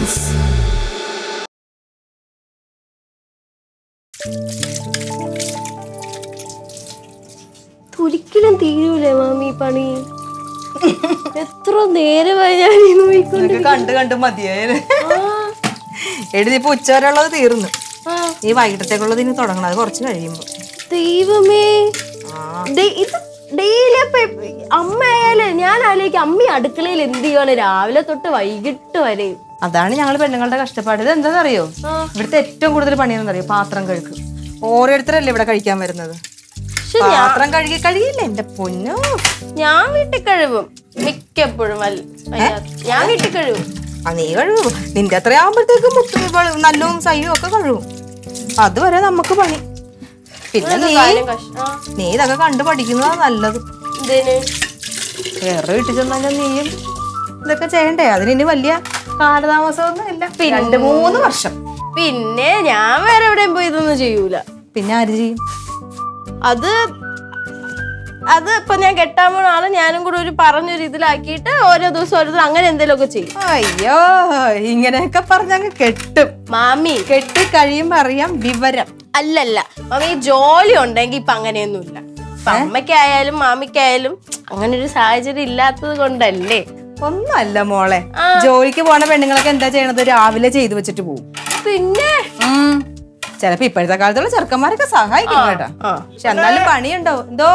ഒരിക്കലും തീരൂലേ മാമി ഈ പണി എത്ര നേരമായി ഞാൻ ഈ നോയിക്കൊണ്ട് നിനക്ക് കണ്ട് കണ്ട് മതിയായത് എടി ഇപ്പൊ ഉച്ചവരെ ഉള്ളത് തീർന്നു ഈ വൈകിട്ടത്തേക്കുള്ളത് ഇനി തുടങ്ങണം അത് കുറച്ച് കഴിയുമ്പോ ദൈവമേ ദേ- ഇത് ഡെയിലി അപ്പൊ അമ്മ ആയാലേ ഞാൻ ആലോചിക്കും അമ്മ അടുക്കളയിൽ എന്ത് ചെയ്യാണ് രാവിലെ തൊട്ട് വൈകിട്ട് വരെ അതാണ് ഞങ്ങൾ പെണ്ണുങ്ങളുടെ കഷ്ടപ്പാട് ഇത് എന്താണെന്നറിയോ ഇവിടുത്തെ ഏറ്റവും കൂടുതൽ പണിയെന്നറിയോ പാത്രം കഴുകും ഓരോരുത്തരല്ലേ ഇവിടെ കഴിക്കാൻ വരുന്നത് പാത്രം കഴുകി കഴുകിയില്ല എന്റെ പൊന്നോ ഞാൻ വീട്ടിൽ കഴിവും മിക്കപ്പോഴും വല്ല- വയ്യാത്ത- ഞാൻ വീട്ടിൽ കഴിവും ആ നീ കഴുകും നിന്റെ അത്ര ആകുമ്പോഴത്തേക്കും നല്ലും സൈനും ഒക്കെ കഴുകും അതുവരെ നമുക്ക് പണി പിന്നെ നീ കാര്യം കഷ്ട- ആ, നീ ഇതൊക്കെ കണ്ടു പഠിക്കുന്നതാ നല്ലത് എന്തേന് വേറെ വീട്ടിൽ ചെന്നാൽ നീയും ഇതൊക്കെ ചെയ്യണ്ടേ അതിന് ഇനി വലിയ കാലതാമസമൊന്നും ഇല്ല രണ്ട് മൂന്ന് വർഷം പിന്നെ ഞാൻ വേറെ എവിടെയും പോയി ഇതൊന്നും ചെയ്യൂല പിന്നെ ആര് ചെയ്യും അത് അത് ഇപ്പൊ ഞാൻ കെട്ടാൻ പോണ ആള് ഞാനും കൂടെ ഒരു പറഞ്ഞൊരു ഇതിലാക്കിയിട്ട് ഓരോ ദിവസം ഓരോ ദിവസം അങ്ങനെ എന്തെങ്കിലുമൊക്കെ ചെയ്യും അയ്യോ ഇങ്ങനെയൊക്കെ പറഞ്ഞങ്ങ് കെട്ടും മാമി കെട്ടി കഴിയുമ്പോ അറിയാം വിവരം അല്ലല്ല മാമി ജോലി ഉണ്ടെങ്കിൽ ഇപ്പൊ അങ്ങനെയൊന്നുമില്ല ഇപ്പൊ അമ്മയ്ക്കായാലും മാമിക്കായാലും അങ്ങനെ ഒരു സാഹചര്യം ഇല്ലാത്തത് കൊണ്ടല്ലേ ഒന്നുമല്ല മോളെ ജോലിക്ക് പോണ പെണ്ണുങ്ങളൊക്കെ എന്താ ചെയ്യണത് രാവിലെ ചെയ്തു വെച്ചിട്ട് പോകും പിന്നെ ഉം. ചിലപ്പോ ഇപ്പോഴത്തെ കാലത്തുള്ള ചെറുക്കന്മാരൊക്കെ സഹായിക്കും കേട്ടാ ആ. പക്ഷെ എന്നാലും പണിയുണ്ടാവും എന്തോ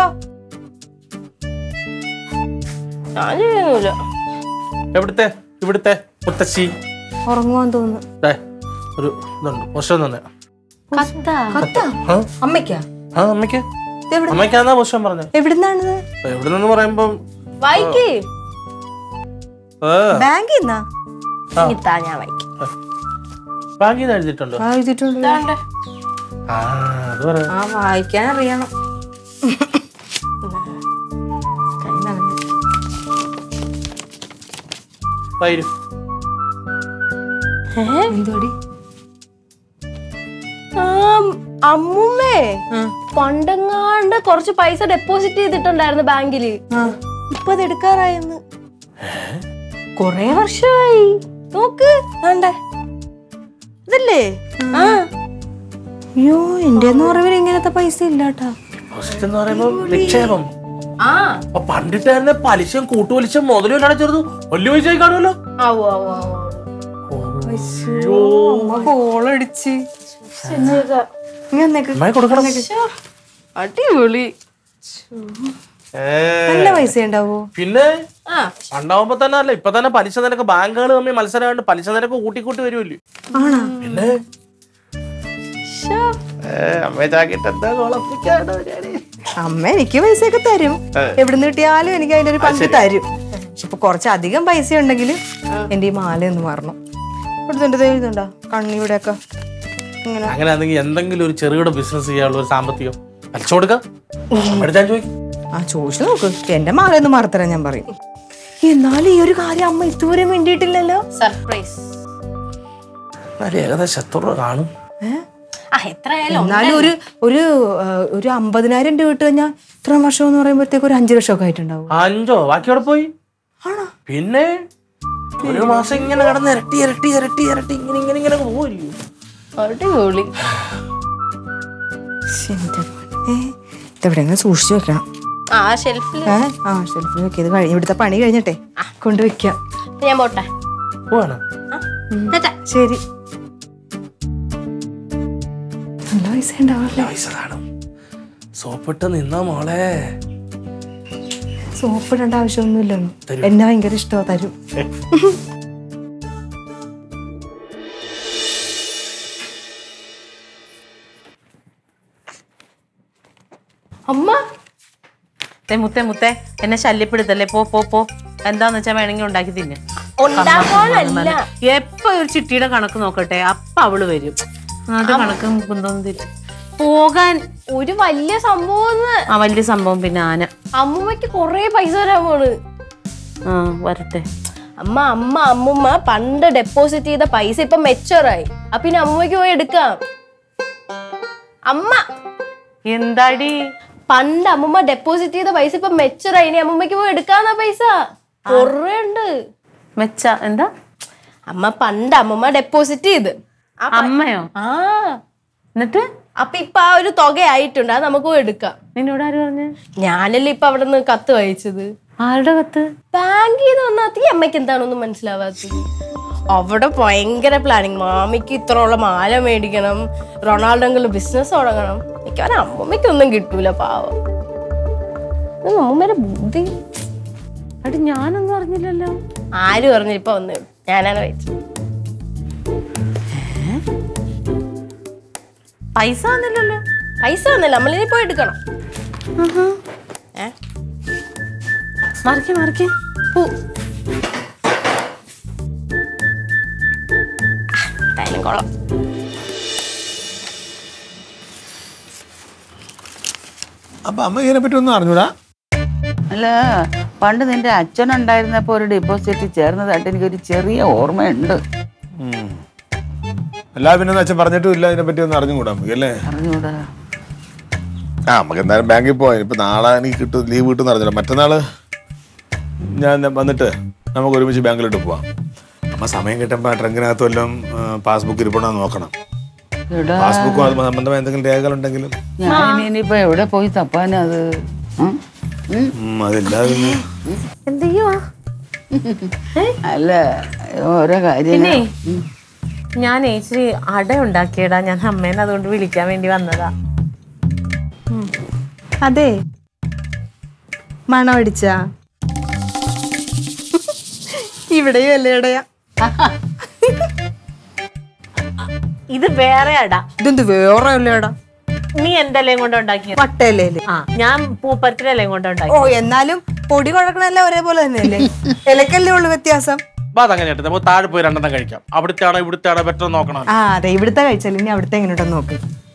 ഞാൻ ചെയ്യുന്നില്ല എവിടുത്തെ ഇവിടുത്തെ മുത്തശ്ശി ഉറങ്ങുവാൻ തോന്നുന്നു ദേ, ഒരു ഇതുണ്ട് പുഷ്പം തന്നെ കത്താ കത്താ ആ അമ്മയ്ക്കാ ആ അമ്മയ്ക്ക് ഇതെവിടെ അമ്മയ്ക്കാന്നാ പുഷ്പം പറഞ്ഞത് എവിടുന്നാണിത് എവിടെ നിന്ന് പറയുമ്പം വായിക്കേ ഏ, ബാങ്കിൽ നിന്നാ ഇത്താ ഞാൻ വായിക്കാം ബാങ്കിൽ നിന്ന് എഴുതിയിട്ടുണ്ടോ വായിച്ചിട്ടുണ്ട് ഇതാണ്ട്. ആ അത് പറയാം ആ വായിക്കാൻ അറിയണം കൈ നനഞ്ഞു. വൈരും എന്തുവാടി ആ, അമ്മുമ്മേ പണ്ടെങ്ങാണ്ട് കുറച്ച് പൈസ ഡെപ്പോസിറ്റ് ചെയ്തിട്ടുണ്ടായിരുന്നു ബാങ്കില് ആ ഇപ്പൊ അത് എടുക്കാറായെന്ന് കൊറേ വർഷമായി നോക്ക് വേണ്ടേ ഇതല്ലേ ആ അയ്യോ എന്റെ അറിവിൽ ഇങ്ങനത്തെ പൈസ ഇല്ലാട്ടാ ഫസ്റ്റ് എന്ന് പറയുമ്പം നിക്ഷേപം ആ അപ്പൊ പണ്ടിട്ടായിരുന്ന പലിശയും കൂട്ടുപലിശയും മുതലും എല്ലാം ചെറുത് വലിയ പൈസ ആയി കാണുമല്ലോ ആവോ ആവോ ആവോ അമ്മ കോളടിച്ച് ഇനി വന്നേക്ക്. അമ്മായി കൊടുക്കണം അടിപൊളി ഏ, നല്ല പൈസ ഉണ്ടാവോ പിന്നെ ആ പണ്ടാവുമ്പോ തന്നെ അല്ല ഇപ്പൊ തന്നെ പലിശ നിരക്ക് ബാങ്കുകൾ തമ്മിൽ മത്സരമായിട്ട് പലിശ നിരക്ക് കൂട്ടി കൂട്ടി വരുമല്ലോ ആണോ പിന്നെ ഏ, അമ്മയെ ചാക്കിട്ട് എന്താ കുളപ്പിക്കാണ് പരിപാടി? അമ്മ എനിക്ക് പൈസയൊക്കെ തരും എവിടുന്ന് കിട്ടിയാലും എനിക്ക് അതിന്റെ ഒരു പങ്ക് തരും പക്ഷെ ഇപ്പൊ കുറച്ചധികം പൈസ ഉണ്ടെങ്കിൽ എന്റെ ഈ മാല ഒന്ന് മാറണം ഇവിടുത്തെ എഴുതുണ്ടോ കണ്ണിവിടെയൊക്കെ ഇങ്ങനെ അങ്ങനെയാണെങ്കിൽ എന്തെങ്കിലും ഒരു ചെറുകിട ബിസിനസ് ചെയ്യാനുള്ള ഒരു സാമ്പത്തികം വലിച്ചു കൊടുക്കാം അമ്മയുടെ ഞാൻ ചോദിക്കും ആ ചോദിച്ചു നോക്ക് എന്റെ മാല ഒന്ന് മാറത്തരാൻ ഞാൻ പറയും എന്നാലും ഈ ഒരു കാര്യം അമ്മ ഇതുവരെ വേണ്ടിയിട്ടില്ലല്ലോ സർപ്രൈസ് എന്നാലും ഏകദേശം എത്ര രൂപ കാണും ആ എത്രയായാലും എന്നാലും ഒരു ഒരു ആ, ഒരു അമ്പതിനായിരം രൂപ ഇട്ട് കഴിഞ്ഞാൽ ഇത്ര വർഷം എന്ന് പറയുമ്പോഴത്തേക്ക് ഒരു അഞ്ചു ലക്ഷം ഒക്കെ ആയിട്ടുണ്ടാവും അഞ്ചോ ബാക്കി അവിടെ പോയി ആണോ പിന്നെ ഒരു മാസം ഇങ്ങനെ കിടന്ന് ഇരട്ടി ഇരട്ടി ഇരട്ടി ഇരട്ടി ഇങ്ങനെ ഇങ്ങനെ ഇങ്ങനെ പോയില്ലേ അടിപൊളി ശ്ശെ, എന്റെ പൊന്നേ. ഇതെവിടെയെങ്കിലും സൂക്ഷിച്ചു വെക്കണം ആ ഷെൽഫിൽ ഏ ആ ഷെൽഫിൽ വെക്കിയത് കഴിഞ്ഞ് ഇവിടുത്തെ പണി കഴിഞ്ഞിട്ടെ കൊണ്ടുവയ്ക്കാം ഞാൻ പോട്ടെ പോവാണ് ശരി നല്ല പൈസ ഉണ്ടാവില്ലേ പൈസ കാണും സോപ്പിട്ട് നിന്നാ മോളെ സോപ്പ് ഇടേണ്ട ആവശ്യമൊന്നുമില്ല തരും. എന്നെ ഭയങ്കര ഇഷ്ടമാ തരും അമ്മ ദേ മുത്തേ മുത്തേ എന്നെ ശല്യപ്പെടുത്തല്ലേ പോ പോ പോ എന്താന്ന് വെച്ചാ വേണമെങ്കിൽ ഉണ്ടാക്കി തിന്നെ ഉണ്ടാക്കാനല്ല എപ്പോ ഒരു ചിട്ടിയുടെ കണക്ക് നോക്കട്ടെ അപ്പ അവള് വരും അത് കണക്ക് കുന്തോന്ന് തിരി പോകാൻ ഒരു വലിയ സംഭവം ആ വലിയ സംഭവം പിന്നെ ആന അമ്മൂമ്മക്ക് കൊറേ പൈസ തരാൻ പോണ് ആ വരട്ടെ അമ്മ അമ്മ അമ്മുമ്മ പണ്ട് ഡെപ്പോസിറ്റ് ചെയ്ത പൈസ ഇപ്പൊ മെച്ചറായി അപ്പൊ ഇനി അമ്മൂമ്മക്ക് പോയി എടുക്കാം അമ്മ എന്താടി പണ്ട് അമ്മുമ്മ ഡെപ്പോസിറ്റ് ചെയ്ത പൈസ ഇപ്പൊ മെച്ചറായി ഇനി അമ്മുമ്മക്ക് പോയി എടുക്കാന്നാ പൈസ കൊറേ ഉണ്ട് മെച്ച എന്താ അമ്മ പണ്ട് അമ്മമ്മ ഡെപ്പോസിറ്റ് ചെയ്ത് ആ പ- അമ്മയോ ആ എന്നിട്ട് അപ്പൊ ഇപ്പൊ ആ ഒരു തുക ആയിട്ടുണ്ട് അത് നമുക്ക് എടുക്കാം നിന്നോട് ആര് പറഞ്ഞു ഞാനല്ലേ ഇപ്പൊ അവിടെ നിന്ന് കത്ത് വായിച്ചത് ആരുടെ കത്ത് ബാങ്കിൽ നിന്ന് വന്നാത്തി അമ്മയ്ക്ക് എന്താണൊന്നും മനസ്സിലാവാത്തത് അവിടെ ഭയങ്കര പ്ലാനിങ് മാമിക്ക് ഇത്രയുള്ള മാല മേടിക്കണം റൊണാൾഡോങ്കിലും ബിസിനസ് തുടങ്ങണം മിക്കവാറും അമ്മമ്മയ്ക്കൊന്നും കിട്ടൂല പാവം ഇത് അമ്മമ്മേടെ ബുദ്ധി അടി ഞാനൊന്നും അറിഞ്ഞില്ലല്ലോ ആര് പറഞ്ഞു ഇപ്പൊ വന്ന് ഞാനാണ് വായിച്ചത് പൈസ വന്നില്ലല്ലോ പൈസ വന്നില്ല നമ്മളിനി പോയി എടുക്കണം ഏ മറിക്ക് മറിക്ക് പൂ എന്തായാലും കൊള്ളാം അപ്പൊ അമ്മ ഇതിനെ പറ്റി ഒന്നും അറിഞ്ഞൂടാ അല്ല പണ്ട് നിന്റെ അച്ഛനുണ്ടായിരുന്നപ്പോ ഒരു ഡെപ്പോസിറ്റ് ചേർന്നതായിട്ട് എനിക്കൊരു ചെറിയ ഓർമ്മയുണ്ട് എല്ലാ പിന്നെ അച്ഛൻ പറഞ്ഞിട്ടും ഇല്ല ഇതിനെ പറ്റി ഒന്നും അറിഞ്ഞുകൂടാ നമുക്ക് അല്ലേ അറിഞ്ഞൂടാ ആ നമുക്ക് എന്തായാലും ബാങ്കിൽ പോവാം ഇപ്പൊ നാളെ എനിക്ക് കിട്ടും ലീവ് കിട്ടും അറിഞ്ഞില്ല മറ്റന്നാള് ഞാൻ വന്നിട്ട് നമുക്ക് ഒരുമിച്ച് ബാങ്കിലോട്ട് പോവാം അമ്മ സമയം കിട്ടുമ്പോ ട്രങ്കിനകത്ത് വല്ലതും പാസ്ബുക്ക് ഇരിപ്പണോ നോക്കണം എടാ പാസ്ബുക്കും അത് സംബന്ധമായ എന്തെങ്കിലും രേഖകളുണ്ടെങ്കിലും ഞാൻ ഇനിയിപ്പോ എവിടെ പോയി തപ്പാനാ അത് ഉം? ഉം? ഉം, അതില്ലാതെ പിന്നെ എന്ത് ചെയ്യുവാ അല്ല ഓരോ പിന്നെ കാര്യങ്ങൾ ഞാൻ ഇച്ചിരി അട ഉണ്ടാക്കിയടാ ഞാൻ അമ്മേനെ അതുകൊണ്ട് വിളിക്കാൻ വേണ്ടി വന്നതാ അതെ മണം അടിച്ച ഇവിടെയും അല്ലേ ഇടയാ ഇത് വേറെ അട ഇതെന്ത് വേറെ അല്ലേടാ നീ എന്തല്ലേ കൊണ്ട് ഉണ്ടാക്കിയത് വട്ടയിലല്ലേ ആ ഞാൻ പൂപ്പരത്തിലല്ലേ കൊണ്ട് ഉണ്ടാക്കി ഓ എന്നാലും പൊടി കുഴക്കണല്ല ഒരേപോലെ തന്നെയല്ലേ ഇലക്കല്ലേ ഉള്ളു വ്യത്യാസം ബാ അങ്ങനെ നമുക്ക് താഴെ പോയി രണ്ടെണ്ണം കഴിക്കാം അവിടുത്തെ ആണോ ഇവിടുത്തെ ആണോ ബെറ്റർ നോക്കണം ആ അതെ ഇവിടുത്തെ കഴിച്ചാൽ ഇനി അവിടുത്തെ എങ്ങനെയുണ്ടെന്ന് നോക്ക്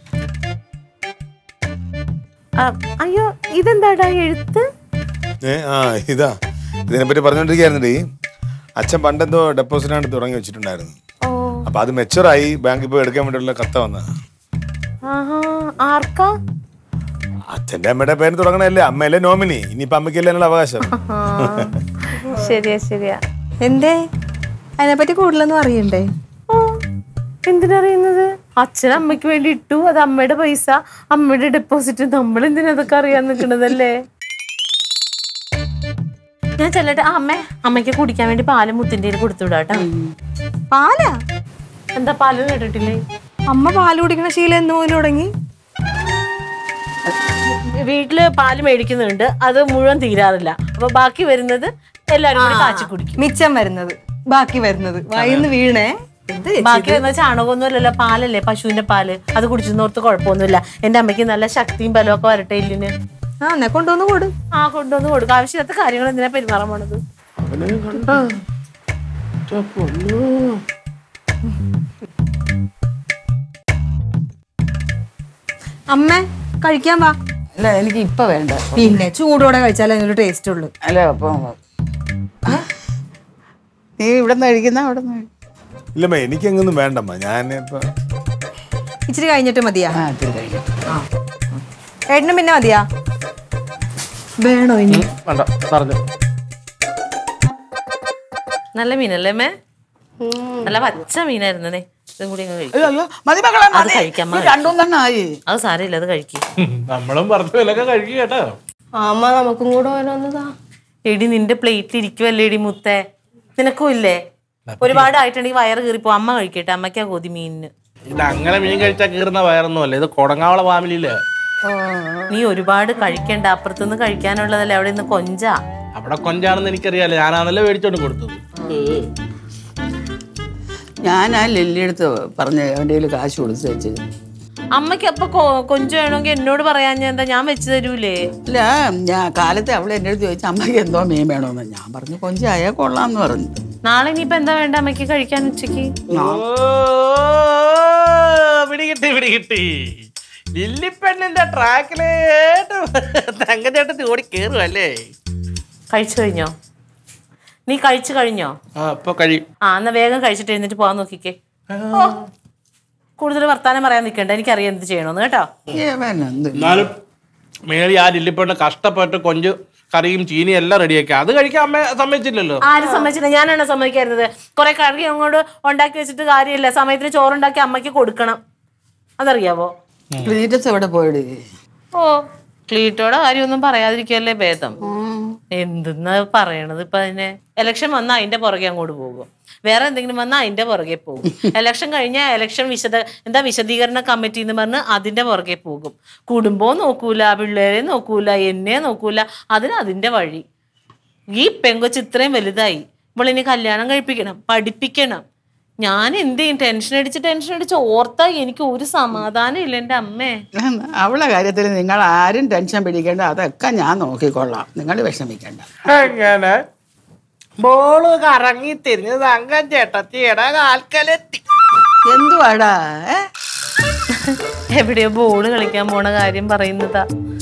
ആ, അയ്യോ ഇതെന്താടാ എഴുത്ത് ഏ ആ ഇതാ ഇതിനെപ്പറ്റി പറഞ്ഞോണ്ടിരിക്കുകയായിരുന്നേ അച്ഛൻ പണ്ടെന്തോ ഡെപ്പോസിറ്റാണ് തുടങ്ങി വെച്ചിട്ടുണ്ടായിരുന്നു ഓ അപ്പൊ അത് മെച്ചുറായി ബാങ്കിൽ പോയി എടുക്കാൻ വേണ്ടിയുള്ള കത്ത വന്ന ആഹാ ആർക്കാ അച്ഛന്റെ അമ്മയുടെ പേര് തുടങ്ങണല്ലേ അമ്മയല്ലേ നോമിനി ഇനിയിപ്പൊ അമ്മയ്ക്കല്ലേ അതിനുള്ള അവകാശം ആ, ശരിയാ ശരിയാ എന്തേ അതിനെപ്പറ്റി കൂടുതലൊന്നും അറിയണ്ടേ ഓ എന്തിനറിയുന്നത് അച്ഛൻ അമ്മയ്ക്ക് വേണ്ടി ഇട്ടു അത് അമ്മയുടെ പൈസ അമ്മയുടെ ഡെപ്പോസിറ്റ് നമ്മൾ എന്തിനാ അതൊക്കെ അറിയാൻ നിൽക്കണതല്ലേ ഞാൻ ചെല്ലട്ടെ ആ അമ്മേ അമ്മയ്ക്ക് കുടിക്കാൻ വേണ്ടി പാല് മുത്തിന്റെ കൊടുത്തുവിടാട്ടോ പാലാ എന്താ പാല് കേട്ടിട്ടില്ലേ അമ്മ പാല് കുടിക്കണ ശീലം എന്ന് മുതൽ തുടങ്ങി വീട്ടില് പാല് മേടിക്കുന്നുണ്ട് അത് മുഴുവൻ തീരാറില്ല അപ്പൊ ബാക്കി വരുന്നത് എല്ലാരും കൂടി കാച്ചി കുടിക്കും മിച്ചം വരുന്നത് ബാക്കി വരുന്നത് വയന്ന് വീണേ എന്ത് ചേച്ചി? ബാക്കി വരുന്നത് ചാണകമൊന്നുമല്ലല്ലോ പാലല്ലേ പശുവിന്റെ പാല് അത് കുടിച്ചെന്നോർത്ത് കുഴപ്പമൊന്നുമില്ല എന്റെ അമ്മയ്ക്ക് നല്ല ശക്തിയും ബലവും ഒക്കെ വരട്ടെ ഇല്ലിന് ആ എന്നെ കൊണ്ടുവന്ന് കൊടു ആ കൊണ്ടുവന്ന് കൊടുക്കും ആവശ്യമില്ലാത്ത കാര്യങ്ങൾ എന്തിനാ പെരുമാറാൻ പോണത് അമ്മ കഴിക്കാൻ വാ അല്ല എനിക്ക് ഇപ്പൊ വേണ്ട പിന്നെ ചൂടോടെ കഴിച്ചാലേ അതിനൊരു ടേസ്റ്റ് ഉള്ളു അല്ല അപ്പൊ നീ ഇവിടെ നിന്ന് കഴിക്കുന്ന അവിടെ നിന്ന് ഇല്ലമ്മ എനിക്കെങ്ങൊന്നും വേണ്ടമ്മ ഞാൻ ഇപ്പൊ ഇച്ചിരി കഴിഞ്ഞിട്ട് മതിയാ ആ ഇത്തിരി കഴിക്കാം ഏട്ടനും പിന്നെ മതിയാ വേണോ ഇനി വേണ്ട പറഞ്ഞു നല്ല മീനല്ലേ അമ്മേ നല്ല പച്ച മീനായിരുന്നേ ഇതും കൂടി അങ്ങ് കഴിക്കും അയ്യോ അയ്യോ മതി മക്കളെ അത് മതി കഴിക്കാം, നീ രണ്ടുമൂന്നെണ്ണം ആയി അത് സാരമില്ല അത് കഴിക്കും നമ്മളും പറഞ്ഞ പോലൊക്കെ കഴിക്കുക കേട്ടോ അമ്മ നമുക്കും കൂടെ ഓരോന്നതാ എടി നിന്റെ പ്ലേറ്റിൽ ഇരിക്കുവല്ലേ എടി മുത്തേ നിനക്കും ഇല്ലേ ഒരുപാട് ആയിട്ടുണ്ടെങ്കിൽ വയറ് കീറിപ്പോ അമ്മ കഴിക്കട്ടെ അമ്മയ്ക്കാ കൊതി മീനിന് ഇത് അങ്ങനെ മീൻ കഴിച്ചാൽ കീറുന്ന വയറൊന്നും അല്ല ഇത് കൊടങ്ങാവള ഫാമിലിയില് നീ ഒരുപാട് കഴിക്കണ്ട അപ്പുറത്തുനിന്ന് കഴിക്കാനുള്ളതല്ലേ അവിടെ നിന്ന് കൊഞ്ചാ അവിടെ കൊഞ്ചാണെന്ന് എനിക്കറിയാലോ ഞാനാണല്ലോ മേടിച്ചോണ്ട് കൊടുത്തത് ഞാൻ ആ ലില്ലിയെടുത്ത് പറഞ്ഞ് അവൻ്റെ കയ്യിൽ കാശ് കൊടുത്ത് വെച്ചത് അമ്മയ്ക്ക് അപ്പൊ കൊ- കൊഞ്ച് വേണമെങ്കിൽ എന്നോട് പറയാൻ ഞാൻ എന്താ ഞാൻ വെച്ച് തരൂലേ ഇല്ല ഞാൻ കാലത്തെ അവൾ എൻ്റെ അടുത്ത് ചോദിച്ചു അമ്മയ്ക്ക് എന്തോ മീൻ വേണമെന്ന് ഞാൻ പറഞ്ഞു കൊഞ്ചായാൽ കൊള്ളാമെന്ന് പറഞ്ഞു നാളെ ഇനിയിപ്പോ എന്താ വേണ്ട അമ്മയ്ക്ക് കഴിക്കാൻ ഉച്ചക്ക് ഓ പിടികിട്ടി പിടികിട്ടി ലില്ലിപ്പെണ്ണിന്റെ ട്രാക്കിലേട്ട് തങ്കച്ചേട്ടത്തി ഓടി കേറുവല്ലേ കഴിച്ചു കഴിഞ്ഞോ നീ കഴിച്ചു കഴിഞ്ഞോ ആ ഇപ്പൊ കഴിയും ആ എന്നാ വേഗം കഴിച്ചിട്ട് എഴുന്നേറ്റ് പോവാൻ നോക്കിക്കേ ഓ കൂടുതൽ വർത്താനം പറയാൻ നിൽക്കണ്ട എനിക്കറിയാം എന്ത് ചെയ്യണമെന്ന് കേട്ടോ ഏവനെന്ത് എന്നാലും മേളി ആ ലില്ലിപ്പെണ്ണ് കഷ്ടപ്പെട്ട് കൊഞ്ച് കറിയും ചീനിയും എല്ലാം റെഡിയാക്കി അത് കഴിക്കാൻ അമ്മ സമ്മതിച്ചില്ലല്ലോ ആരും സമ്മതിച്ചില്ല ഞാനാണ് സമ്മതിക്കായിരുന്നത് കുറെ കറി അങ്ങോട്ട് ഉണ്ടാക്കി വെച്ചിട്ട് കാര്യമില്ല സമയത്തിന് ചോറുണ്ടാക്കി അമ്മയ്ക്ക് കൊടുക്കണം അതറിയാവോ ക്ലീറ്റസ് എവിടെ പോയിട് ഓ ക്ലീറ്റോടെ കാര്യമൊന്നും പറയാതിരിക്കല്ലേ ഭേദം എന്തെന്നാ പറയണത് ഇപ്പൊ അതിനെ എലക്ഷൻ വന്നാൽ അതിന്റെ പുറകെ അങ്ങോട്ട് പോകും വേറെ എന്തെങ്കിലും വന്നാൽ അതിന്റെ പുറകെ പോകും എലക്ഷൻ കഴിഞ്ഞാൽ എലക്ഷൻ വിശദ എന്താ വിശദീകരണ കമ്മിറ്റി എന്ന് പറഞ്ഞ് അതിന്റെ പുറകെ പോകും കുടുംബവും നോക്കൂല പിള്ളേരെ നോക്കൂല എന്നെ നോക്കൂല അതിന് അതിന്റെ വഴി ഈ പെങ്കൊച്ച് ഇത്രയും വലുതായി ഇവളിനി കല്യാണം കഴിപ്പിക്കണം പഠിപ്പിക്കണം ഞാൻ എന്ത് ചെയ്യും ടെൻഷൻ അടിച്ച് ടെൻഷൻ അടിച്ച് ഓർത്താ എനിക്ക് ഒരു സമാധാനം ഇല്ല എൻ്റെ അമ്മേ അവളെ കാര്യത്തിൽ നിങ്ങൾ ആരും ടെൻഷൻ പിടിക്കേണ്ട അതൊക്കെ ഞാൻ നോക്കിക്കൊള്ളാം നിങ്ങൾ വിഷമിക്കണ്ട അങ്ങനെ ബോള് കറങ്ങി തിരിഞ്ഞ് തങ്കം ചേട്ടത്തിയുടെ കാൽക്കലെത്തി എന്തുവാടാ ഏ? എവിടെയോ ബോള് കളിക്കാൻ പോണ കാര്യം പറയുന്നതാ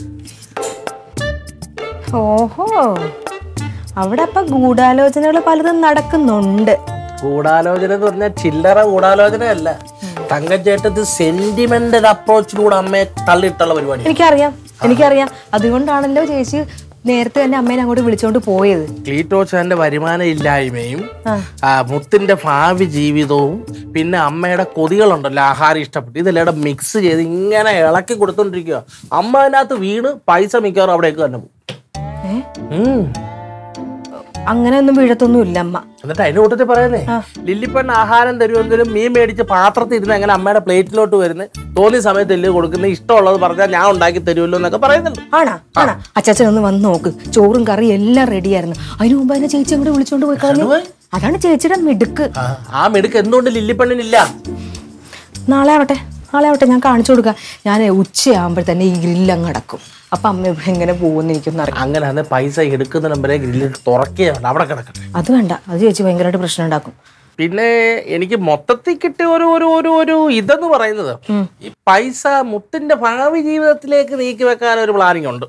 ഓഹോ അവിടെ അപ്പൊ ഗൂഢാലോചനകൾ പലതും നടക്കുന്നുണ്ട് ഗൂഢാലോചന എന്ന് പറഞ്ഞാൽ ചില്ലറ ഗൂഢാലോചന അല്ല തങ്കച്ചേട്ടത് സെന്റിമെന്റൽ അപ്രോച്ചിലൂടെ അമ്മയെ തള്ളിയിട്ടുള്ള പരിപാടി എനിക്കറിയാം എനിക്കറിയാം അതുകൊണ്ടാണല്ലോ ചേച്ചി നേരത്തെ തന്നെ അമ്മേനെ അങ്ങോട്ട് വിളിച്ചോണ്ട് പോയത് ക്ലീറ്റോച്ചാന്റെ വരുമാന ഇല്ലായ്മയും ആ, മുത്തിന്റെ ഭാവി ജീവിതവും പിന്നെ അമ്മയുടെ കൊതികളുണ്ടല്ലോ ആഹാരം ഇഷ്ടപ്പെട്ട് ഇതെല്ലാം മിക്സ് ചെയ്ത് ഇങ്ങനെ ഇളക്കി കൊടുത്തോണ്ടിരിക്കുക അമ്മ അതിനകത്ത് വീണ് പൈസ മിക്കവാറും അവിടേക്ക് തന്നെ പോകും ഉം. അങ്ങനെയൊന്നും വീഴത്തൊന്നും ഇല്ല അമ്മ എന്നിട്ട് അതിന്റെ കൂട്ടത്തിൽ പറയുന്നേ ലില്ലിപ്പണ്ണ് ആഹാരം തരുമെങ്കിലും മീൻ മേടിച്ച് പാത്രത്തിൽ ഇരുന്ന് അങ്ങനെ അമ്മയുടെ പ്ലേറ്റിലോട്ട് വരുന്നത് തോന്നിയ സമയത്ത് എല്ല് കൊടുക്കുന്ന ഇഷ്ടമുള്ളത് പറഞ്ഞാൽ ഞാൻ ഉണ്ടാക്കി തരുമല്ലോ എന്നൊക്കെ പറയുന്നുണ്ട് ആണാ ആണാ അച്ചാച്ചൻ ഒന്ന് വന്ന് നോക്ക് ചോറും കറിയും എല്ലാം റെഡിയായിരുന്നു അതിനു മുമ്പ് അതിനെ ചേച്ചി അങ്ങോട്ട് വിളിച്ചോണ്ട് പോയി കളഞ്ഞു അതാണ് ചേച്ചിയുടെ മിടുക്ക് ആ, ആ മിടുക്ക് എന്തുകൊണ്ട് ലില്ലിപ്പണ്ണിനില്ല നാളെ ആവട്ടെ നാളെ ആവട്ടെ ഞാൻ കാണിച്ചു കൊടുക്കാം ഞാൻ ഉച്ചയാകുമ്പോൾ തന്നെ ഈ ഗ്രില്ലങ്ങ് അടക്കും അപ്പൊ അമ്മ ഇവിടെ എങ്ങനെ പോകുമെന്ന് എനിക്കൊന്നും അറിയാം അങ്ങനെ അന്ന് പൈസ എടുക്കുന്ന നമ്പരെ ഗ്രില്ലിൽ തുറക്കുകയാണ് അവിടെ കിടക്കട്ടെ അത് വേണ്ട അത് ചേച്ചി ഭയങ്കരമായിട്ട് പ്രശ്നം ഉണ്ടാക്കും പിന്നെ എനിക്ക് മൊത്തത്തിൽ കിട്ടിയ ഒരു ഒരു ഒരു ഒരു ഇതെന്ന് പറയുന്നത് ഈ പൈസ മുത്തിന്റെ ഭാവി ജീവിതത്തിലേക്ക് നീക്കി വെക്കാൻ ഒരു പ്ലാനിങ് ഉണ്ട്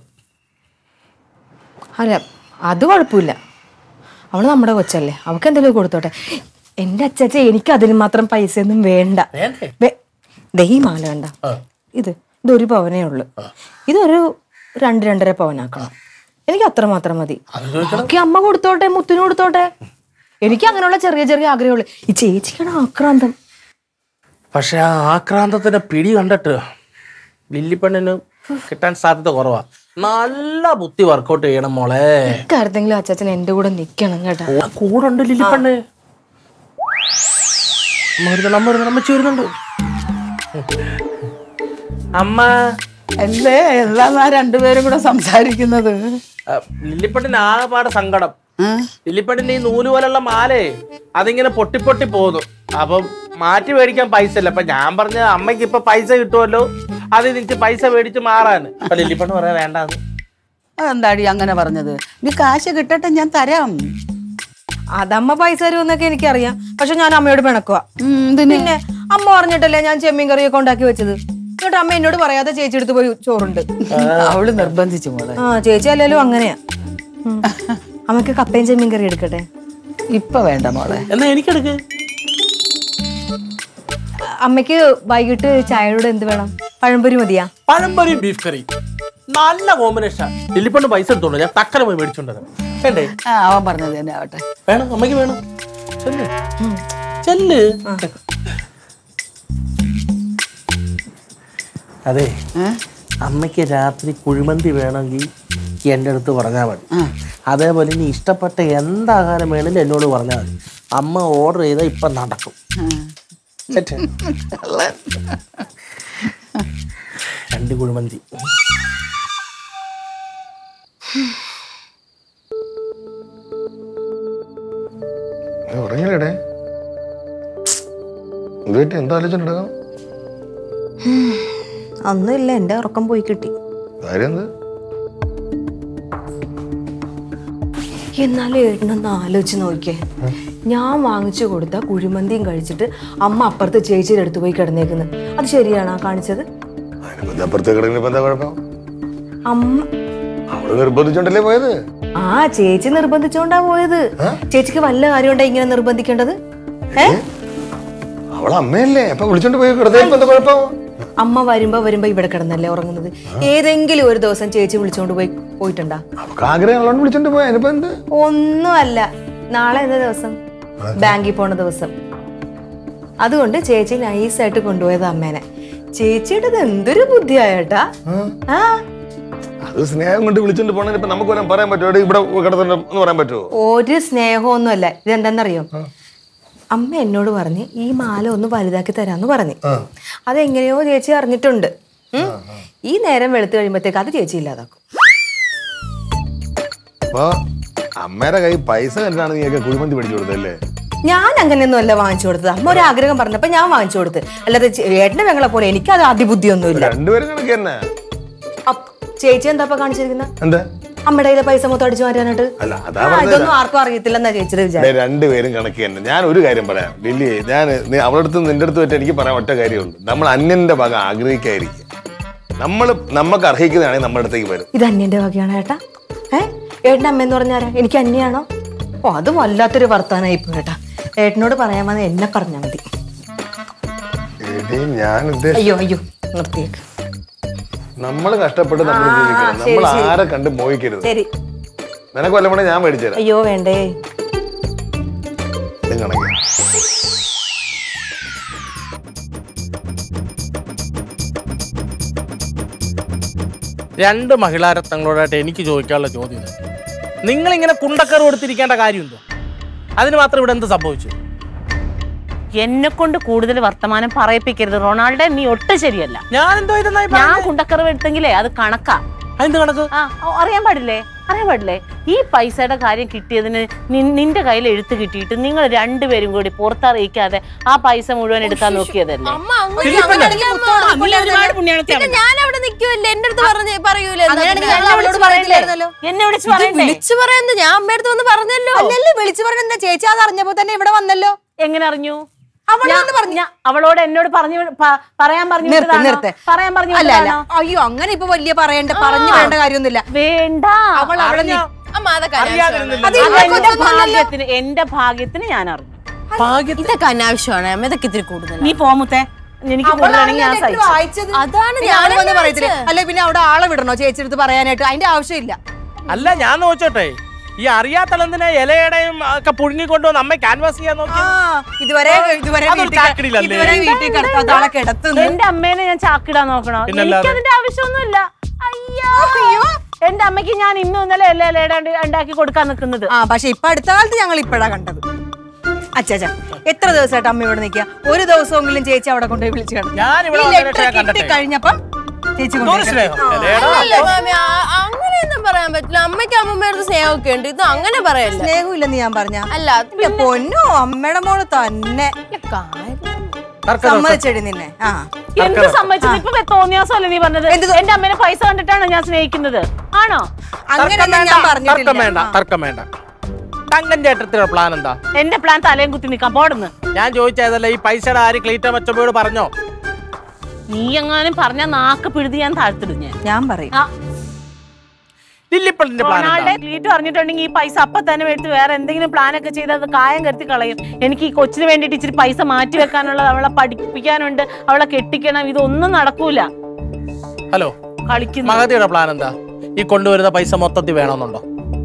അല്ല അത് കുഴപ്പമില്ല അവള് നമ്മുടെ കൊച്ചല്ലേ അവൾക്ക് എന്തെങ്കിലും കൊടുത്തോട്ടെ എൻ്റെ അച്ചാച്ച എനിക്ക് അതിന് മാത്രം പൈസയൊന്നും വേണ്ട വേണ്ടേ വേ- ദേ ഈ മാല വേണ്ട ഇത് ഇതൊരു പവനേ ഉള്ളു ഇതൊരു രണ്ട് രണ്ടര പവനാക്കണം എനിക്ക് അത്ര മാത്രം മതി ബാക്കി അമ്മ കൊടുത്തോട്ടെ മുത്തിന് കൊടുത്തോട്ടെ എനിക്ക് അങ്ങനെയുള്ള ചെറിയ ചെറിയ ആഗ്രഹമുള്ളു ഈ ചേച്ചിക്കാണ് ആക്രാന്തം പക്ഷെ ആ ആക്രാന്തത്തിന്റെ പിടി കണ്ടിട്ട് ലില്ലിപ്പണ്ണിന് കിട്ടാൻ സാധ്യത കുറവാ നല്ല ബുദ്ധി വർക്കൗട്ട് ചെയ്യണം മോളെ ഇക്കാര്യത്തെങ്കിലും അച്ചാച്ചൻ എൻ്റെ കൂടെ നിക്കണം കേട്ടോ ആ കൂടെ ഉണ്ട് ലില്ലിപ്പണ്ണ് അമ്മ വരുന്നുണ്ട് അമ്മ വരുന്നുണ്ട് അമ്മച്ചി വരുന്നുണ്ട് അമ്മ അല്ലേ എന്താ രണ്ടുപേരും കൂടെ സംസാരിക്കുന്നത് ആ, ലില്ലിപ്പണ്ണിന് ആകെപ്പാട് സങ്കടം ആ? ലില്ലിപ്പണ്ണിന്റെ ഈ നൂല് പോലുള്ള മാലേ അതിങ്ങനെ പൊട്ടി പൊട്ടി പോകുന്നു അപ്പം മാറ്റി മേടിക്കാൻ പൈസ ഇല്ല അപ്പൊ ഞാൻ പറഞ്ഞ അമ്മയ്ക്ക് ഇപ്പൊ പൈസ കിട്ടുമല്ലോ അത് എനിക്ക് പൈസ മേടിച്ച് മാറാൻ അപ്പൊ ലില്ലിപ്പണ്ണ് പറയാ വേണ്ടാന്ന് അതെന്താടി അങ്ങനെ പറഞ്ഞത് നീ കാശ് കിട്ടട്ടെ ഞാൻ തരാം അതമ്മ പൈസ തരുമെന്നൊക്കെ എനിക്കറിയാം പക്ഷെ ഞാൻ അമ്മയോട് പിണക്കുക ഉം, ഇതിന് പിന്നെ അമ്മ പറഞ്ഞിട്ടല്ലേ ഞാൻ ചെമ്മീൻ കറിയൊക്കെ ഉണ്ടാക്കി വെച്ചത് എന്നിട്ട് അമ്മ എന്നോട് പറയാതെ ചേച്ചി എടുത്ത് പോയി ചോറുണ്ട് അവള് നിർബന്ധിച്ചു മോളെ ആ ചേച്ചി അല്ലെങ്കിലും അങ്ങനെയാ ഉം. അമ്മക്ക് കപ്പയും ചെമ്മീൻ കറി എടുക്കട്ടെ ഇപ്പൊ വേണ്ട മോളെ എന്നാ എനിക്കെടുക്ക് അമ്മയ്ക്ക് വൈകിട്ട് ചായയോട് എന്ത് വേണം പഴംപൊരി മതിയാ പഴംപൊരിയും ബീഫ് കറി നല്ല കോമ്പിനേഷൻ ലില്ലിപ്പണ്ണ് പൈസ എടുത്തോണ്ട് ഞാൻ തക്കര പോയി മേടിച്ചോണ്ട് വരാം. വേണ്ടേ ആ അവൻ പറഞ്ഞത് തന്നെ ആവട്ടെ വേണം അമ്മയ്ക്ക് വേണം ചെല്ല് ചെല്ല് അതെ ഏ? അമ്മയ്ക്ക് രാത്രി കുഴിമന്തി വേണമെങ്കിൽ എൻ്റെ അടുത്ത് പറഞ്ഞാൽ മതി അതേപോലെ ഇനി ഇഷ്ടപ്പെട്ട എന്താഹാരം വേണമെങ്കിലും എന്നോട് പറഞ്ഞാൽ മതി അമ്മ ഓർഡർ ചെയ്താൽ ഇപ്പം നടക്കും സെറ്റ് രണ്ട് കുഴിമന്തി ഉറങ്ങില്ലേ ഇതുമായിട്ട് എന്താ ആലോചന ഒന്നുമില്ല എന്റെ ഉറക്കം പോയി കിട്ടി കാര്യം എന്ത് എന്നാലും ഏട്ടനൊന്ന് ആലോചിച്ച് നോക്കിയേ ഞാൻ വാങ്ങിച്ചു കൊടുത്ത കുഴിമന്തിയും കഴിച്ചിട്ട് അമ്മ അപ്പുറത്ത് ചേച്ചിയുടെ അടുത്ത് പോയി കിടന്നേക്കുന്നത് അത് ശരിയാണോ കാണിച്ചത് അതിനിപ്പോ എന്താ അപ്പുറത്തേക്ക് കിടങ്ങിപ്പോ എന്താ കുഴപ്പം അമ്മ അവള് നിർബന്ധിച്ചോണ്ടല്ലേ പോയത് ആ ചേച്ചി നിർബന്ധിച്ചോണ്ടാ പോയത് ചേച്ചിക്ക് വല്ല കാര്യം ഉണ്ടോ ഇങ്ങനെ നിർബന്ധിക്കേണ്ടത് ഏ അവളെ അമ്മയല്ലേ അപ്പൊ വിളിച്ചോണ്ട് പോയി കിടന്നേപ്പോ എന്താ കുഴപ്പം അമ്മ വരുമ്പോ വരുമ്പോ ഇവിടെ കിടന്നല്ലേ ഉറങ്ങുന്നത് ഏതെങ്കിലും ഒരു ദിവസം ചേച്ചി വിളിച്ചോണ്ട് പോയി പോയിട്ടുണ്ടാ അവർക്ക് ആഗ്രഹമുള്ളതുകൊണ്ട് വിളിച്ചോണ്ട് പോയാ ഇനിയിപ്പോ എന്ത് ഒന്നുമല്ല നാളെ എന്താ ദിവസം ബാങ്കിൽ പോണ ദിവസം അതുകൊണ്ട് ചേച്ചി നൈസായിട്ട് കൊണ്ടുപോയത് അമ്മേനെ ചേച്ചിയുടെ ഇത് എന്തൊരു ബുദ്ധിയായേട്ടാ ആ അത് സ്നേഹം കൊണ്ട് വിളിച്ചോണ്ട് പോണേ ഇപ്പൊ നമുക്ക് വരാൻ പറയാൻ പറ്റുമോ ഇവിടെ കിടത്തുണ്ട് എന്ന് പറയാൻ പറ്റുമോ ഒരു സ്നേഹമൊന്നുമല്ല ഇതെന്താന്നറിയോ അമ്മ എന്നോട് പറഞ്ഞ് ഈ മാല ഒന്ന് വലുതാക്കി തരാന്ന് പറഞ്ഞു അതെങ്ങനെയോ ചേച്ചി അറിഞ്ഞിട്ടുണ്ട് ഉം. ഈ നേരം വെളുത്ത് കഴിയുമ്പോഴത്തേക്ക് അത് ചേച്ചി ഇല്ലാതാക്കും അപ്പൊ അമ്മയുടെ കൈ പൈസ കണ്ടാണ് നീയൊക്കെ കുഴിമന്തി പിടിച്ചു കൊടുത്തല്ലേ ഞാൻ അങ്ങനെയൊന്നും അല്ല വാങ്ങിച്ചു കൊടുത്തത് അമ്മ ഒരു ആഗ്രഹം പറഞ്ഞപ്പോ ഞാൻ വാങ്ങിച്ചു കൊടുത്ത് അല്ലാതെ ചേ- ഏട്ടന്റെ പെങ്ങളെ പോലെ എനിക്ക് അത് അതിബുദ്ധിയൊന്നുമില്ല രണ്ടുപേരും കണക്ക് തന്നെ അപ്പ് ചേച്ചി എന്താ ഇപ്പൊ കാണിച്ചിരിക്കുന്ന എന്താ അമ്മയുടെ കയ്യിലെ പൈസ മൊത്തം അടിച്ചു മാറ്റാനായിട്ട് അല്ല അതാ ആ, പറഞ്ഞത് ഇതൊന്നും ആർക്കും അറിയത്തില്ലെന്നാ ചേച്ചിയുടെ വിചാരം ദേ, രണ്ടുപേരും കണക്ക് തന്നെ ഞാൻ ഒരു കാര്യം പറയാം ലില്ലി ഞാൻ നീ അവളുടെ അടുത്ത് നിന്റെ അടുത്ത് പറ്റി എനിക്ക് പറയാൻ ഒറ്റ കാര്യമുള്ളൂ നമ്മൾ അന്യന്റെ ഭാഗം ആഗ്രഹിക്കാതിരിക്കുക നമ്മൾ നമുക്ക് അർഹിക്കുന്നതാണെങ്കിൽ നമ്മുടെ അടുത്തേക്ക് വരും ഇത് അന്യന്റെ വകയാണ് ഏട്ടാ ഏ ഏട്ടൻ്റെ അമ്മ എന്ന് പറഞ്ഞാരാ എനിക്ക് അന്യാണോ ഓ അത് വല്ലാത്തൊരു വർത്താനായി ഇപ്പൊ ഏട്ടാ ഏട്ടനോട് പറയാൻ വന്ന എന്നെ പറഞ്ഞാൽ മതി എടീ, ഞാൻ ഉദ്ദേശിച്ച അയ്യോ അയ്യോ നിർത്തിയേക്ക് നമ്മൾ കഷ്ടപ്പെട്ട് നമ്മൾ ആ, ജീവിക്കണം ശരി, നമ്മൾ ശരി. ആരെ കണ്ട് മോഹിക്കരുത് ശരി നിനക്ക് വല്ല പണി ഞാൻ മേടിച്ചു തരാം അയ്യോ വേണ്ടേ ഇതും കണക്ക് രണ്ട് മഹിളാരത്നങ്ങളോടായിട്ട് എനിക്ക് ചോദിക്കാനുള്ള ചോദ്യം ഇതാ. നിങ്ങളിങ്ങനെ കുണ്ടക്കറ് കൊടുത്തിരിക്കേണ്ട കാര്യമുണ്ടോ അതിന് മാത്രം ഇവിടെ എന്ത് സംഭവിച്ചു എന്നെ കൊണ്ട് കൂടുതൽ വർത്തമാനം പറയിപ്പിക്കരുത് റൊണാൾഡോ നീ ഒട്ടും ശരിയല്ല ഞാൻ എന്തോ ഇതെന്നായി ഞാൻ കുണ്ടക്കറവ് എടുത്തെങ്കിലേ അത് കണക്കാ എന്ത് കണക്ക് ആ ഓ, അറിയാൻ പാടില്ലേ അറിയാൻ പാടില്ലേ ഈ പൈസയുടെ കാര്യം കിട്ടിയതിന് നി- നിന്റെ കയ്യിൽ എഴുത്ത് കിട്ടിയിട്ട് നിങ്ങൾ രണ്ടുപേരും കൂടി പുറത്തറിയിക്കാതെ ആ പൈസ മുഴുവൻ എടുക്കാൻ നോക്കിയതല്ലേ അമ്മ അങ്ങ് അങ്ങനെയാണെങ്കിൽ അമ്മ പിന്നെ ഞാൻ അവിടെ നിൽക്കുമല്ലേ എന്റെ അടുത്ത് പറഞ്ഞ് പറയൂലേ എന്നാ അങ്ങനെയാണെങ്കിൽ പിന്നെ ഞാൻ അവളോട് പറയില്ലായിരുന്നല്ലോ എന്നെ വിളിച്ച് ഇത് പറയണ്ടേ വിളിച്ചു പറയുന്നത് ഞാൻ അമ്മ അടുത്ത് വന്ന് പറഞ്ഞല്ലോ അല്ലല്ലേ വിളിച്ചു പറഞ്ഞ എന്താ ചേച്ചി അത് അറിഞ്ഞപ്പോ തന്നെ ഇവിടെ വന്നല്ലോ എങ്ങനെ അറിഞ്ഞു അവൾ ഞാൻ- വന്ന് പറഞ്ഞു. ഞാൻ- അവളോട് എന്നോട് പറഞ്ഞു പ- പറയാൻ പറഞ്ഞു നിർത്ത് വിട്ടതാണോ? നിർത്ത് പറയാൻ പറഞ്ഞു അല്ല അല്ല വിട്ടതാണോ? അയ്യോ അങ്ങനെ ഇപ്പൊ വലിയ പറയണ്ട പറഞ്ഞു വേണ്ട കാര്യമൊന്നുമില്ല വേണ്ട അവൾ അവിടെ നി- അമ്മ അതൊക്കെ അറിയാതിരുന്നില്ല. അത് അത് ഇവൾക്ക് എന്റെ ഒന്നുമല്ലല്ലോ. ഭാഗ്യത്തിന് എന്റെ ഭാഗ്യത്തിന് ഞാൻ അറിഞ്ഞു ഭാഗ്യത്തിന് ഇതൊക്കെ അനാവശ്യമാണ് അമ്മ ഇതൊക്കെ ഇത്തിരി കൂടുതൽ നീ പോമുത്തേ എനിക്ക് അവളാണ് കൂടുതലാണെങ്കിൽ ഞാൻ letter സഹിച്ചു വായിച്ചത്. അതാണ് പിന്നെ ഞാൻ അവള് വന്ന് എന്നെ പറയത്തില്ലേ അല്ലെ പിന്നെ അവിടെ ആളെ വിടണോ ചേച്ചി അടുത്ത് പറയാനായിട്ട് അതിന്റെ ആവശ്യമില്ല അല്ല ഞാൻ നോച്ചോട്ടെ ഈ അറിയാത്തളന്തിനെ ഇലയുടെയും ഒക്കെ പുഴുങ്ങിക്കൊണ്ടുവന്ന് അമ്മ ക്യാൻവാസ് ചെയ്യാൻ നോക്കി ആ ഇതുവരെ ഇതുവരെ അതൊരു വീട്ടിൽ ചാക്കിടിയിലല്ലേ? ഇതുവരെ വീട്ടിൽ കിടക്കാത്ത ആളെ കിടത്തുന്നു എന്റെ അമ്മേനെ ഞാൻ ചാക്കിടാൻ നോക്കണോ പിന്നല്ലാതെ. എനിക്ക് അതിന്റെ ആവശ്യമൊന്നുമില്ല അയ്യോ അയ്യോ എന്റെ അമ്മയ്ക്ക് ഞാൻ ഇന്നും ഇന്നലെ എല്ലാ ഇലയുടെ ഉണ്ടാക്കി കൊടുക്കാൻ നിൽക്കുന്നത് ആ പക്ഷെ ഇപ്പൊ അടുത്ത കാലത്ത് ഞങ്ങൾ ഇപ്പഴാ കണ്ടത് അച്ഛാ എത്ര ദിവസമായിട്ട് അമ്മ ഇവിടെ നിൽക്കുക ഒരു ദിവസമെങ്കിലും ചേച്ചി അവിടെ കൊണ്ടുപോയി വിളിച്ചു കിടന്നു ഞാൻ ഇവിടെ ഈ വന്നതിന് letter ശേഷം കിട്ടി കണ്ടിട്ടേ. കഴിഞ്ഞപ്പം ചേച്ചി എന്തോരം കൊണ്ടുപോയി സ്നേഹം കിടത്തി. ഇലയുടെ അല്ലല്ല മാമി ആ- അങ്ങനെയൊന്നും പറയാൻ പറ്റില്ല അമ്മയ്ക്ക് അമ്മമ്മയുടെ സ്നേഹമൊക്കെ ഉണ്ട് ഇത് അങ്ങനെ പറയല്ല സ്നേഹമില്ലെന്ന് ഞാൻ പറഞ്ഞ അല്ല അത് പൊന്നോ അമ്മയുടെ മോള് തന്നെ കാര്യം തർക്കം സമ്മതിച്ചെടി നിന്നെ ആ എന്ത് സംബന്ധിച്ചത് ഇപ്പൊ തോന്നിയാസല്ലേ നീ പറഞ്ഞത് എന്ത് എന്റെ അമ്മേനെ പൈസ കണ്ടിട്ടാണോ ഞാൻ സ്നേഹിക്കുന്നത് ആണോ അങ്ങനെ തർക്കം ഞാൻ വേണ്ട തർക്കം പറഞ്ഞിട്ടില്ല വേണ്ട തർക്കം വേണ്ട തങ്കൻ ചേട്ടത്തിന്റെ പ്ലാൻ എന്താ എന്റെ പ്ലാൻ തലയും കുത്തി നിൽക്കാൻ പോടുന്ന് ഞാൻ ചോദിച്ചതല്ല ഈ പൈസയുടെ ആര് ക്ലീറ്റ മച്ചമ്മയോട് പറഞ്ഞോ നീ എങ്ങാനും പറഞ്ഞ നാക്ക് പിഴുതി ഞാൻ താഴ്ത്തിടും ഞാൻ ഞാൻ പറയും ആ, ലില്ലിപ്പളിന്റെ പ്ലാൻ റൊണാൾഡോ എന്താ ക്ലീറ്റ് പറഞ്ഞിട്ടുണ്ടെങ്കിൽ ഈ പൈസ അപ്പൊ തന്നെ എടുത്ത് വേറെ എന്തെങ്കിലും പ്ലാൻ ഒക്കെ ചെയ്ത് അത് കായം കരുത്തി കളയും എനിക്ക് ഈ കൊച്ചിന് വേണ്ടിയിട്ട് ഇച്ചിരി പൈസ മാറ്റി വെക്കാനുള്ളത് അവളെ പഠിപ്പിക്കാനുണ്ട് അവളെ കെട്ടിക്കണം ഇതൊന്നും നടക്കൂല ഹലോ കളിക്കുന്നു മഹതിയുടെ പ്ലാൻ എന്താ ഈ കൊണ്ടുവരുന്ന പൈസ മൊത്തത്തിൽ വേണമെന്നുണ്ടോ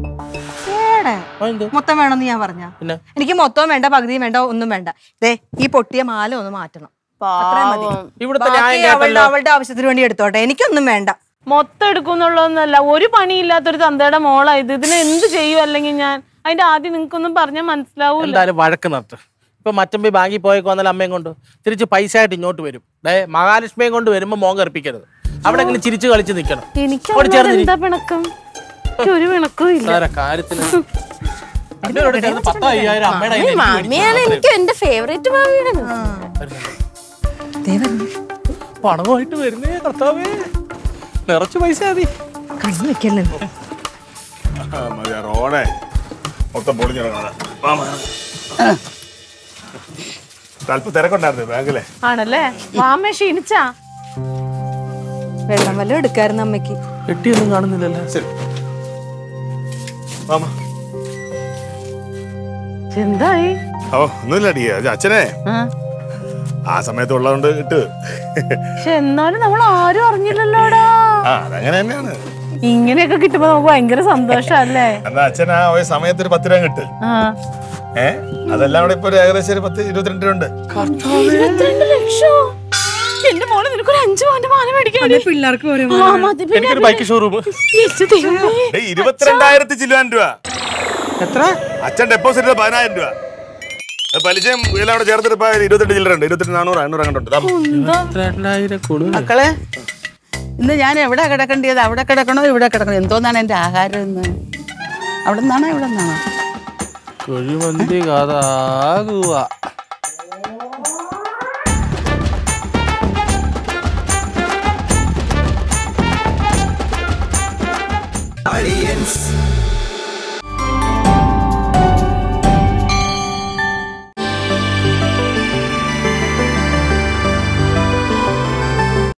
ഏടെ, ആ, എന്ത്? മൊത്തം വേണമെന്ന് ഞാൻ പറഞ്ഞ പിന്നെ എനിക്ക് മൊത്തവും വേണ്ട പകുതിയും വേണ്ട ഒന്നും വേണ്ട ദേ ഈ പൊട്ടിയ മാല ഒന്ന് മാറ്റണം അത്രയും മതി. ഇവിടുത്തെ ബാക്കി ന്യായം അവളുടെ കേട്ടല്ലോ അവളുടെ ആവശ്യത്തിന് വേണ്ടി എടുത്തോട്ടെ എനിക്കൊന്നും വേണ്ട മൊത്തം എടുക്കുന്നുള്ളതൊന്നല്ല ഒരു പണിയില്ലാത്തൊരു തന്തയുടെ മോളാ ഇത് ഇതിനെ എന്ത് ചെയ്യും അല്ലെങ്കിൽ ഞാൻ അതിന്റെ ആദ്യം നിങ്ങൾക്കൊന്നും പറഞ്ഞാൽ മനസ്സിലാവൂല എന്തായാലും വഴക്ക് നിർത്ത് ഇപ്പൊ മച്ചമ്പി ബാങ്കിൽ പോയേക്ക് വന്നാൽ അമ്മയും കൊണ്ട് തിരിച്ച് പൈസ ആയിട്ട് ഇങ്ങോട്ട് വരും ഡേ മഹാലക്ഷ്മിയെ കൊണ്ട് വരുമ്പോ മോൻ കറിപ്പിക്കരുത് അവിടെ ഇങ്ങനെ ചിരിച്ചു കളിച്ച് നിൽക്കണം എനിക്ക് അവിടെ ചേർന്ന് എന്താ പിണക്കം എനിക്ക് ഒരു പിണക്കവും ഇല്ല സാറെ കാര്യത്തിന് രണ്ടുപേരോട് ചേർന്ന് പത്തോ അയ്യായിരം അമ്മയുടെ കയ്യിൽ എനിക്ക് മേടിച്ച് മാമിയാണ് എനിക്ക് എന്റെ ഫേവറേറ്റ് മാമിയാണ് ദേ വരുന്നു. പണമായിട്ട് വരുന്നേ കർത്താവേ നിറച്ച് പൈസ മതി കണ്ണു വെക്കല്ലേ ആ, മതി, ആ റോഡേ മൊത്തം പൊളിഞ്ഞിറങ്ങാതെ അല്പം തിരക്കുണ്ടായിരുന്നു ബാങ്കിലെ ആണല്ലേ വാമ ക്ഷീണിച്ചാ വെള്ളം വല്ലതും എടുക്കായിരുന്നു അമ്മയ്ക്ക് പെട്ടിയൊന്നും കാണുന്നില്ലല്ലോ ശരി മാമ എന്തായി ഓ ഒന്നുമില്ല അടിയ അച്ഛനെ ആ, ആ സമയത്ത് ഉള്ളതുകൊണ്ട് ഇട്ട് പക്ഷെ എന്നാലും നമ്മൾ ആരും അറിഞ്ഞില്ലല്ലോടാ ആ അതങ്ങനെ തന്നെയാണ് ഇങ്ങനെയൊക്കെ കിട്ടുമ്പോ നമുക്ക് ഭയങ്കര സന്തോഷല്ലേ എന്നാ അച്ഛൻ ആ ഒരു സമയത്ത് ഒരു പത്ത് രൂപ കിട്ട് ആ ഏ അതെല്ലാം കൂടെ ഇപ്പൊ ഒരു ഏകദേശം ഒരു പത്ത് ഇരുപത്തിരണ്ട് രൂപ ഉണ്ട് ഇരുപത്തിരണ്ട് ലക്ഷം എന്റെ മോളെ നിനക്കൊരു അഞ്ചു പവന്റെ മാല മേടിക്കാൻ പിള്ളേർക്ക് ഓരോ എനിക്കൊരു ബൈക്ക് ഷോറൂം ഡേയ്, ഇരുപത്തിരണ്ടായിരത്തി ചില്ലുവാൻ രൂപ എത്ര അച്ഛൻ ഡെപ്പോസിറ്റ് പതിനായിരം രൂപ അത് പലിശയും എല്ലാം കൂടെ ചേർത്തിട്ട് ഇപ്പൊ ഇരുപത്തെട്ട് ചില്ലറ ഉണ്ട് ഇരുപത്തെട്ട് നാനൂറ് അഞ്ഞൂറ് അങ്ങോട്ട് ഉണ്ട് രണ്ടായിരം കൊടു മക്കളെ ഇന്ന് ഞാൻ എവിടെ കിടക്കേണ്ടത് അവിടെ കിടക്കണോ ഇവിടെ കിടക്കണോ എന്തോന്നാണ് എൻ്റെ ആഹാരം ഇന്ന് അവിടെ നിന്നാണോ ഇവിടെ നിന്നാണോ കുഴിമന്തി കഥാകുക Aliens